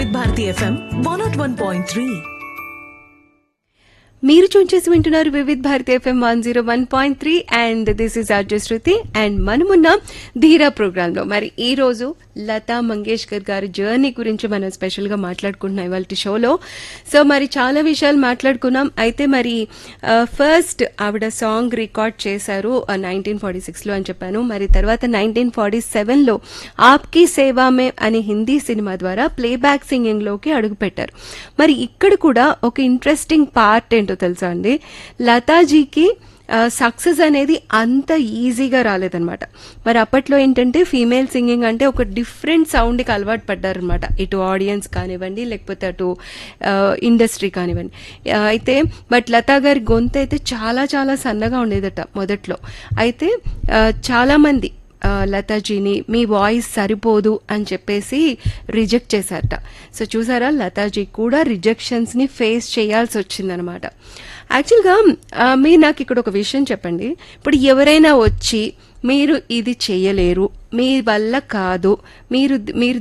Vividh Bharati FM one nought one point three మీరు చూన్ చేసి వింటున్నారు Vividh Bharati FM one zero one point three and this is RJ Shruti and మనమున్న ధీరా ప్రోగ్రామ్ లో మరి ఈ రోజు లతా మంగేష్కర్ గారి జర్నీ గురించి మనం స్పెషల్ గా మాట్లాడుకుంటున్నాం ఇవాళ షోలో సో మరి చాలా విషయాలు మాట్లాడుకున్నాం అయితే మరి ఫస్ట్ ఆవిడ సాంగ్ రికార్డ్ చేశారు నైన్టీన్ ఫార్టీ సిక్స్ లో అని చెప్పాను మరి తర్వాత నైన్టీన్ ఫార్టీ సెవెన్ లో ఆప్కి సేవా మే అనే హిందీ సినిమా ద్వారా ప్లేబ్యాక్ సింగింగ్ లోకి అడుగుపెట్టారు మరి ఇక్కడ కూడా ఒక ఇంట్రెస్టింగ్ పార్ట్ ఏంటో తెలుసా అండి లతాజీకి సక్సెస్ అనేది అంత ఈజీగా రాలేదన్నమాట మరి అప్పట్లో ఏంటంటే ఫీమేల్ సింగింగ్ అంటే ఒక డిఫరెంట్ సౌండ్కి అలవాటు పడ్డారనమాట ఇటు ఆడియన్స్ కానివ్వండి లేకపోతే అటు ఇండస్ట్రీ కానివ్వండి ఆ, అయితే బట్ లతా గారి గొంతు అయితే చాలా చాలా సన్నగా ఉండేదట మొదట్లో అయితే ఆ, చాలామంది ఆ, లతాజీని మీ వాయిస్ సరిపోదు అని చెప్పేసి రిజెక్ట్ చేశారట సో చూసారా లతాజీ కూడా రిజెక్షన్స్ ని ఫేస్ చేయాల్సి వచ్చిందనమాట యాక్చువల్గా ఆ, మీరు నాకు ఇక్కడ ఒక విషయం చెప్పండి ఇప్పుడు ఎవరైనా వచ్చి మీరు ఇది చేయలేరు మీ వల్ల కాదు మీరు మీరు